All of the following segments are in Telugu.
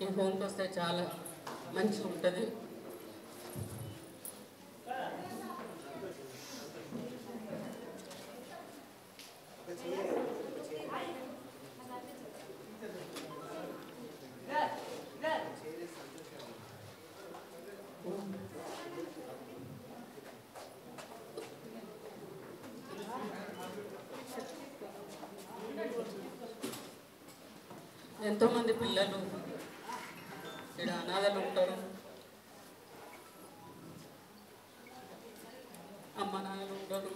ఈ హోమ్కి వస్తే చాలా మంచిగా ఉంటుంది ఎంతోమంది పిల్లలు ఇక్కడ అనాథలు ఉంటారు అమ్మ నాన్నలు ఉంటారు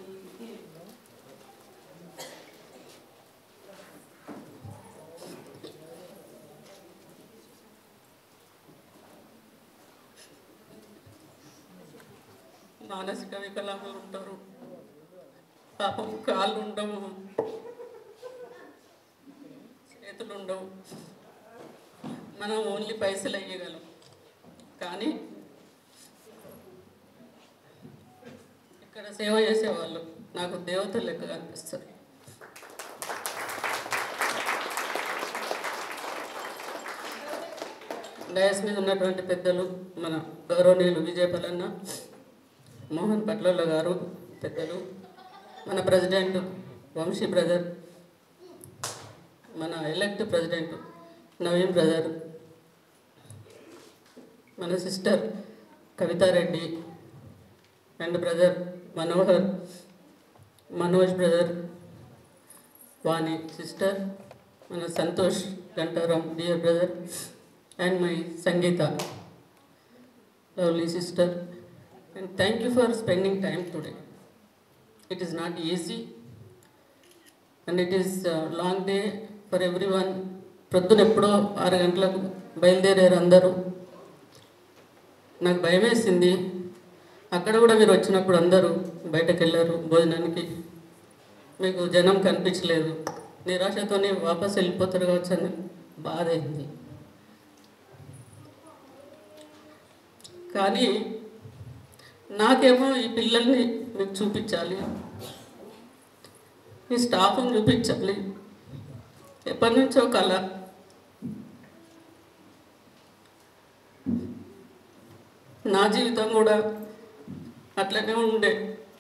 మానసిక వికలాంగులు ఉంటారు పాపం కాళ్ళు ఉండవు చేతులు ఉండవు మనం ఓన్లీ పైసలు వేయగలం కానీ ఇక్కడ సేవ చేసేవాళ్ళు నాకు దేవతలు లెక్క కనిపిస్తారు డయస్ మీద ఉన్నటువంటి పెద్దలు మన గౌరవనీయులు విజయపలన్న మోహన్ పట్లల్ల గారు పెద్దలు మన ప్రెసిడెంట్ వంశీ బ్రదర్ మన ఎలక్ట్ ప్రెసిడెంట్ నవీన్ బ్రదర్ మన sister Kavitha Reddy and brother Manohar Manoj brother Vani sister మన Santosh Gantaram dear brother and my Sangeetha lovely sister and thank you for spending time today it is not easy and it is long day for everyone ప్రొద్దున ఎప్పుడో ఆరు గంటలకు బయలుదేరారు అందరూ నాకు భయం వేసింది అక్కడ కూడా మీరు వచ్చినప్పుడు అందరూ బయటకు వెళ్ళారు భోజనానికి మీకు జనం కనిపించలేదు నిరాశతోనే వాపస్ వెళ్ళిపోతారు కావచ్చు అని బాధ అయింది కానీ నాకేమో ఈ పిల్లల్ని మీకు చూపించాలి ఈ స్టాఫ్ని చూపించాలి ఎప్పటి నుంచో కళ నా జీవితం కూడా అట్లనే ఉండే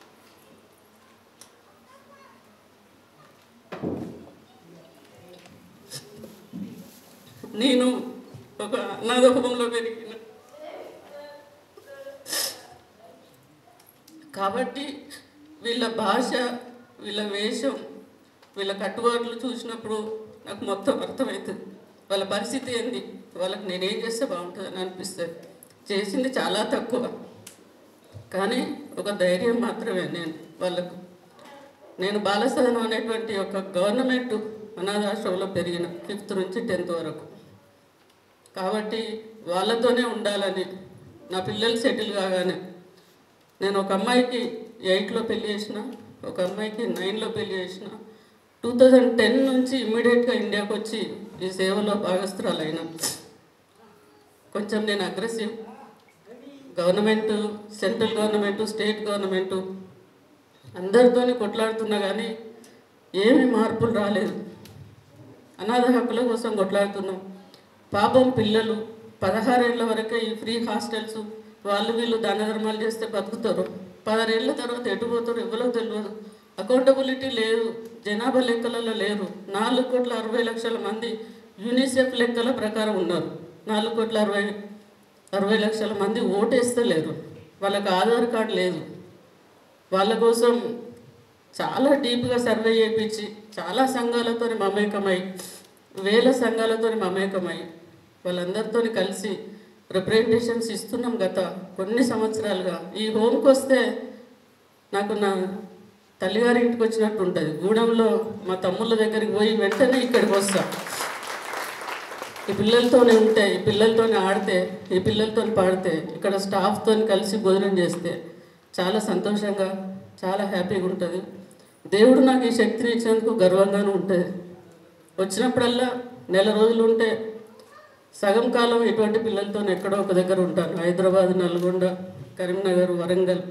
నేను ఒక అనాథ హోమంలో పెరిగిన కాబట్టి వీళ్ళ భాష వీళ్ళ వేషం వీళ్ళ కట్టుబాట్లు చూసినప్పుడు నాకు మొత్తం అర్థమవుతుంది వాళ్ళ పరిస్థితి ఏంది వాళ్ళకి నేనేం చేస్తే బాగుంటుందని అనిపిస్తుంది చేసింది చాలా తక్కువ కానీ ఒక ధైర్యం మాత్రమే నేను వాళ్ళకు నేను బాలసదనం అనేటువంటి ఒక గవర్నమెంట్ అనాథాశ్రమంలో పెరిగిన ఫిఫ్త్ నుంచి టెన్త్ వరకు కాబట్టి వాళ్ళతోనే ఉండాలని నా పిల్లలు సెటిల్ కాగానే నేను ఒక అమ్మాయికి ఎయిట్లో పెళ్లి చేసిన ఒక అమ్మాయికి నైన్లో పెళ్లి చేసిన టూ థౌజండ్ టెన్ నుంచి ఇమ్మీడియట్గా ఇండియాకి వచ్చి ఈ సేవలో భాగస్థురాలైన కొంచెం నేను aggressive government central government state government అందరితోని కొట్లాడుతున్నా కానీ ఏమీ మార్పులు రాలేదు అనాథ హక్కుల కోసం కొట్లాడుతున్నాం పాపం పిల్లలు పదహారేళ్ల వరకే ఈ ఫ్రీ హాస్టల్స్ వాళ్ళు వీళ్ళు దాన ధర్మాలు చేస్తే బతుకుతారు పదహారేళ్ల తర్వాత ఎటు పోతారు ఎవరో తెలియదు అకౌంటబిలిటీ లేదు జనాభా లెక్కలలో లేరు నాలుగు కోట్ల అరవై లక్షల మంది యూనిసెఫ్ లెక్కల ప్రకారం ఉన్నారు నాలుగు కోట్ల అరవై అరవై లక్షల మంది ఓటేస్తలేరు వాళ్ళకి ఆధార్ కార్డు లేదు వాళ్ళ కోసం చాలా డీప్గా సర్వే చేయించి చాలా సంఘాలతో మమేకమై వేల సంఘాలతో మమేకమై వాళ్ళందరితో కలిసి రిప్రజెంటేషన్స్ ఇస్తున్నాం గత కొన్ని సంవత్సరాలుగా ఈ హోమ్కి వస్తే నాకు నా తల్లిగారి ఇంటికి వచ్చినట్టు ఉంటుంది గూడెంలో మా తమ్ముళ్ళ దగ్గరికి పోయి వెంటనే ఇక్కడికి వస్తా ఈ పిల్లలతోనే ఉంటే ఈ పిల్లలతోనే ఆడితే ఈ పిల్లలతో పాడితే ఇక్కడ స్టాఫ్తో కలిసి భోజనం చేస్తే చాలా సంతోషంగా చాలా హ్యాపీగా ఉంటుంది దేవుడు నాకు ఈ శక్తిని ఇచ్చినందుకు గర్వంగానూ ఉంటుంది వచ్చినప్పుడల్లా నెల రోజులు ఉంటే సగం కాలం ఇటువంటి పిల్లలతో ఎక్కడో ఒక దగ్గర ఉంటాను హైదరాబాద్ నల్గొండ కరీంనగర్ వరంగల్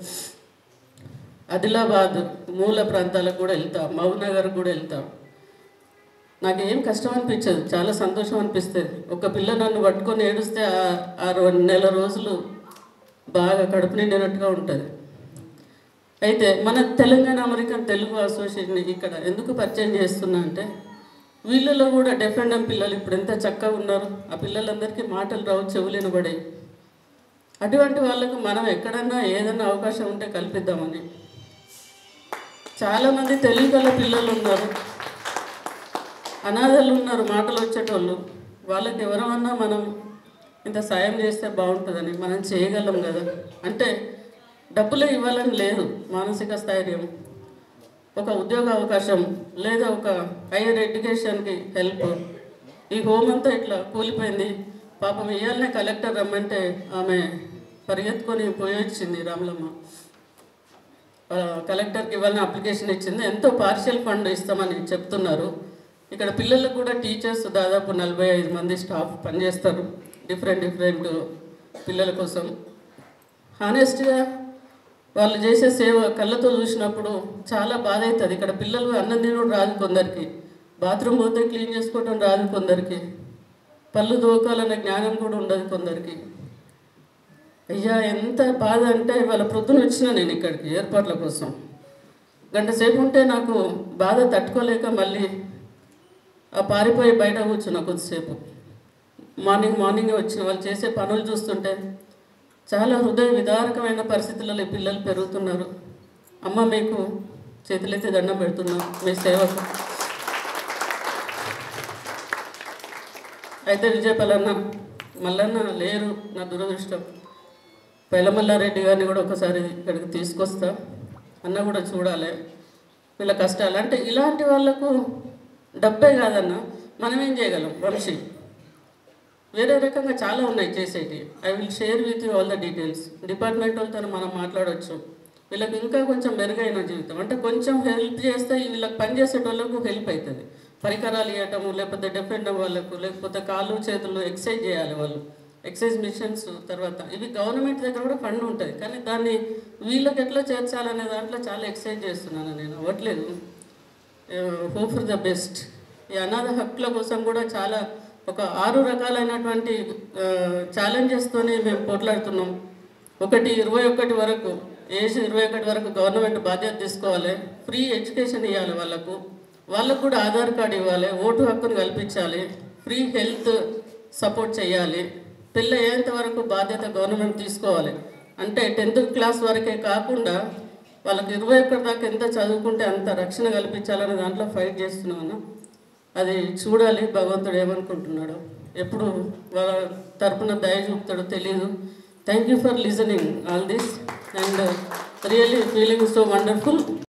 ఆదిలాబాద్ మూల ప్రాంతాలకు కూడా వెళ్తాం మహబూబ్నగర్ కూడా వెళ్తాం నాకు ఏం కష్టం అనిపించదు చాలా సంతోషం అనిపిస్తుంది ఒక పిల్ల నన్ను పట్టుకొని ఏడుస్తే ఆ- ఆ రో- నెల రోజులు బాగా కడుపు నిండినట్టుగా ఉంటుంది అయితే మన తెలంగాణ అమెరికన్ తెలుగు అసోసియేషన్ ఇక్కడ ఎందుకు పరిచయం చేస్తున్నా అంటే వీళ్ళలో కూడా డెఫెండమ్ పిల్లలు ఇప్పుడు ఎంత చక్కగా ఉన్నారు ఆ పిల్లలందరికీ మాటలు రావు చెవులు వినబడాయి అటువంటి వాళ్ళకు మనం ఎక్కడన్నా ఏదన్నా అవకాశం ఉంటే కల్పిద్దామని చాలామంది తెలుగు గల పిల్లలు ఉన్నారు అనాథలు ఉన్నారు మాటలు వచ్చేటోళ్ళు వాళ్ళకి ఎవరమన్నా మనం ఇంత సాయం చేస్తే బాగుంటుందని మనం చేయగలం కదా అంటే డబ్బులే ఇవ్వాలని లేదు మానసిక స్థైర్యం ఒక ఉద్యోగ అవకాశం లేదా ఒక హైయర్ ఎడ్యుకేషన్కి హెల్ప్ ఈ హోమ్ అంతా ఇట్లా కూలిపోయింది పాపం ఇయ్యాలనే కలెక్టర్ రమ్మంటే ఆమె పరిగెత్తుకొని పోయి వచ్చింది రాములమ్మ ఆ, కలెక్టర్కి ఇవ్వాలని అప్లికేషన్ ఇచ్చింది ఎంతో పార్షియల్ ఫండ్ ఇస్తామని చెప్తున్నారు ఇక్కడ పిల్లలకు కూడా టీచర్స్ దాదాపు నలభై ఐదు మంది స్టాఫ్ పనిచేస్తారు డిఫరెంట్ డిఫరెంట్ పిల్లల కోసం హానెస్ట్గా వాళ్ళు చేసే సేవ కళ్ళతో చూసినప్పుడు చాలా బాధ అవుతుంది ఇక్కడ పిల్లలు అన్నం తినడం రాదు కొందరికి బాత్రూమ్ పోతే క్లీన్ చేసుకోవడం రాదు కొందరికి పళ్ళు దోకాలన్న జ్ఞానం కూడా ఉండదు కొందరికి అయ్యా ఎంత బాధ అంటే వాళ్ళ ప్రొద్దున వచ్చిన నేను ఇక్కడికి ఏర్పాట్ల కోసం గంట సేపు ఉంటే నాకు బాధ తట్టుకోలేక మళ్ళీ ఆ పారిపోయి బయట కూర్చున్నా కొద్దిసేపు మార్నింగ్ మార్నింగ్ వచ్చిన వాళ్ళు చేసే పనులు చూస్తుంటే చాలా హృదయ విదారకమైన పరిస్థితులలో ఈ పిల్లలు పెరుగుతున్నారు అమ్మ మీకు చేతులెత్తి దండం పెడుతున్నాం మీ సేవకు అయితే విజయపల్లన్న మల్లన్న లేరు నా దురదృష్టం పెలమల్లారెడ్డి గారిని కూడా ఒకసారి ఇక్కడికి తీసుకొస్తా అన్న కూడా చూడాలి వీళ్ళ కష్టాలు అంటే ఇలాంటి వాళ్ళకు డబ్బే కాదన్న మనం ఏం చేయగలం వంశీ వేరే రకంగా చాలా ఉన్నాయి చేసేటి I will share with you all the details department వాళ్ళతో మనం మాట్లాడవచ్చు వీళ్ళకి ఇంకా కొంచెం మెరుగైన జీవితం అంటే కొంచెం హెల్ప్ చేస్తే వీళ్ళకి పని చేసేటోళ్ళకు హెల్ప్ అవుతుంది పరికరాలు ఇవ్వటము లేకపోతే డిఫెండ్ వాళ్ళకు లేకపోతే కాళ్ళు చేతులు ఎక్సర్సైజ్ చేయాలి వాళ్ళు ఎక్సర్సైజ్ మిషన్స్ తర్వాత ఇవి గవర్నమెంట్ దగ్గర కూడా ఫండ్ ఉంటుంది కానీ దాన్ని వీళ్ళకి ఎట్లా చేర్చాలనే దాంట్లో చాలా ఎక్సర్సైజ్ చేస్తున్నాను నేను అవ్వట్లేదు హోప్ ఫర్ ద బెస్ట్ ఈ అనాథ హక్కుల కోసం కూడా చాలా ఒక ఆరు రకాలైనటువంటి ఛాలెంజెస్తోనే మేము పోట్లాడుతున్నాం ఒకటి ఇరవై ఒకటి వరకు ఏజ్ ఇరవై ఒకటి వరకు గవర్నమెంట్ బాధ్యత తీసుకోవాలి ఫ్రీ ఎడ్యుకేషన్ ఇవ్వాలి వాళ్ళకు వాళ్ళకు కూడా ఆధార్ కార్డు ఇవ్వాలి ఓటు హక్కును కల్పించాలి ఫ్రీ హెల్త్ సపోర్ట్ చేయాలి పిల్ల అయ్యేంత వరకు బాధ్యత గవర్నమెంట్ తీసుకోవాలి అంటే టెన్త్ క్లాస్ వరకే కాకుండా వాళ్ళకి ఇరవై ఒకటి దాకా ఎంత చదువుకుంటే అంత రక్షణ కల్పించాలనే దాంట్లో ఫైట్ చేస్తున్నాను అది చూడాలి భగవంతుడు ఏమనుకుంటున్నాడు ఎప్పుడు వాళ్ళ తరపున దయ చూపుతాడో తెలియదు thank you for listening all this and really feeling so wonderful